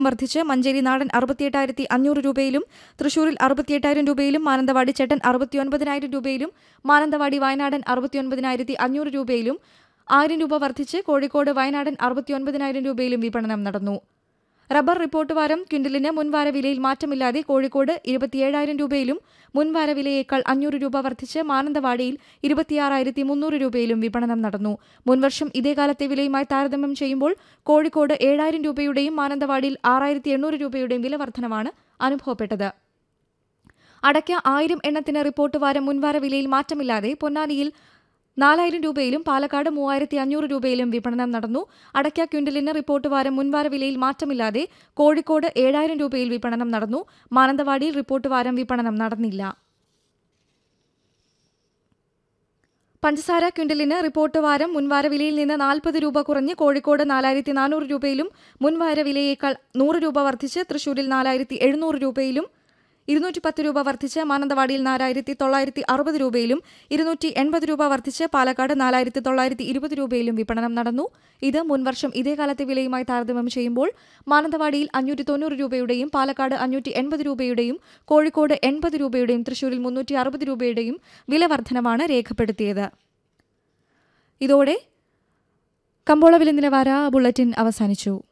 വർദ്ധിച്ച് മഞ്ചേരി നാടൻ അറുപത്തിയെട്ടായിരത്തി അഞ്ഞൂറ് രൂപയിലും തൃശൂരിൽ അറുപത്തിയെട്ടായിരം രൂപയിലും മാനന്തവാടി ചേട്ടൻ അറുപത്തിയൊൻപതിനായിരം രൂപയിലും മാനന്തവാടി വയനാടൻ അറുപത്തിയൊൻപതിനായിരത്തി അഞ്ഞൂറ് രൂപയിലും ആയിരം രൂപ വർദ്ധിച്ച് കോഴിക്കോട് വയനാടൻ അറുപത്തിയൊൻപതിനായിരം രൂപയിലും വിപണനം നടന്നു റബ്ബർ റിപ്പോർട്ട് വാരം ക്വിന്റലിന് മുൻവാര വിലയിൽ മാറ്റമില്ലാതെ കോഴിക്കോട് ഇരുപത്തിയേഴായിരം രൂപയിലും മുൻവാര വിലയേക്കാൾ അഞ്ഞൂറ് രൂപ വർദ്ധിച്ച് മാനന്തവാടിയിൽ ഇരുപത്തിയാറായിരത്തി മുന്നൂറ് രൂപയിലും വിപണനം നടന്നു മുൻവർഷം ഇതേ കാലത്തെ വിലയുമായി താരതമ്യം ചെയ്യുമ്പോൾ കോഴിക്കോട് ഏഴായിരം രൂപയുടെയും മാനന്തവാടിയിൽ ആറായിരത്തി എണ്ണൂറ് രൂപയുടെയും വില വർധനമാണ് അനുഭവപ്പെട്ടത് അടയ്ക്ക ആയിരം എണ്ണത്തിന് റിപ്പോർട്ട് വാരം മുൻവാര വിലയിൽ മാറ്റമില്ലാതെ പൊന്നാനിയിൽ നാലായിരം രൂപയിലും പാലക്കാട് മൂവായിരത്തി അഞ്ഞൂറ് രൂപയിലും വിപണനം നടന്നു അടയ്ക്ക ക്വിന്റലിന് റിപ്പോർട്ട് വാരം മുൻവാര വിലയിൽ മാറ്റമില്ലാതെ കോഴിക്കോട് ഏഴായിരം രൂപയിൽ വിപണനം നടന്നു മാനന്തവാടിയിൽ റിപ്പോർട്ട് വാരം വിപണനം നടന്നില്ല പഞ്ചസാര ക്വിന്റലിന് റിപ്പോർട്ട് വാരം മുൻവാര വിലയിൽ നിന്ന് നാൽപ്പത് രൂപ കുറഞ്ഞ് കോഴിക്കോട് നാലായിരത്തി നാനൂറ് രൂപയിലും മുൻവാര വിലയേക്കാൾ നൂറ് രൂപ വർദ്ധിച്ച് തൃശൂരിൽ നാലായിരത്തി എഴുന്നൂറ് രൂപയിലും ഇരുന്നൂറ്റി പത്ത് രൂപ വർദ്ധിച്ച് മാനന്തവാടിയിൽ നാലായിരത്തി തൊള്ളായിരത്തി അറുപത് രൂപയിലും ഇരുന്നൂറ്റി എൺപത് രൂപ വർദ്ധിച്ച് പാലക്കാട് നാലായിരത്തി തൊള്ളായിരത്തി ഇരുപത് രൂപയിലും വിപണനം നടന്നു ഇത് മുൻവർഷം ഇതേ കാലത്തെ വിലയുമായി താരതമ്യം ചെയ്യുമ്പോൾ മാനന്തവാടിയിൽ അഞ്ഞൂറ്റി തൊണ്ണൂറ് രൂപയുടെയും പാലക്കാട് അഞ്ഞൂറ്റി എൺപത് രൂപയുടെയും കോഴിക്കോട് എൺപത് രൂപയുടെയും തൃശൂരിൽ മുന്നൂറ്റി അറുപത് രൂപയുടെയും വില വർധനമാണ് രേഖപ്പെടുത്തിയത് ഇതോടെ കമ്പോള വില നിലവാര ബുള്ളറ്റിൻ അവസാനിച്ചു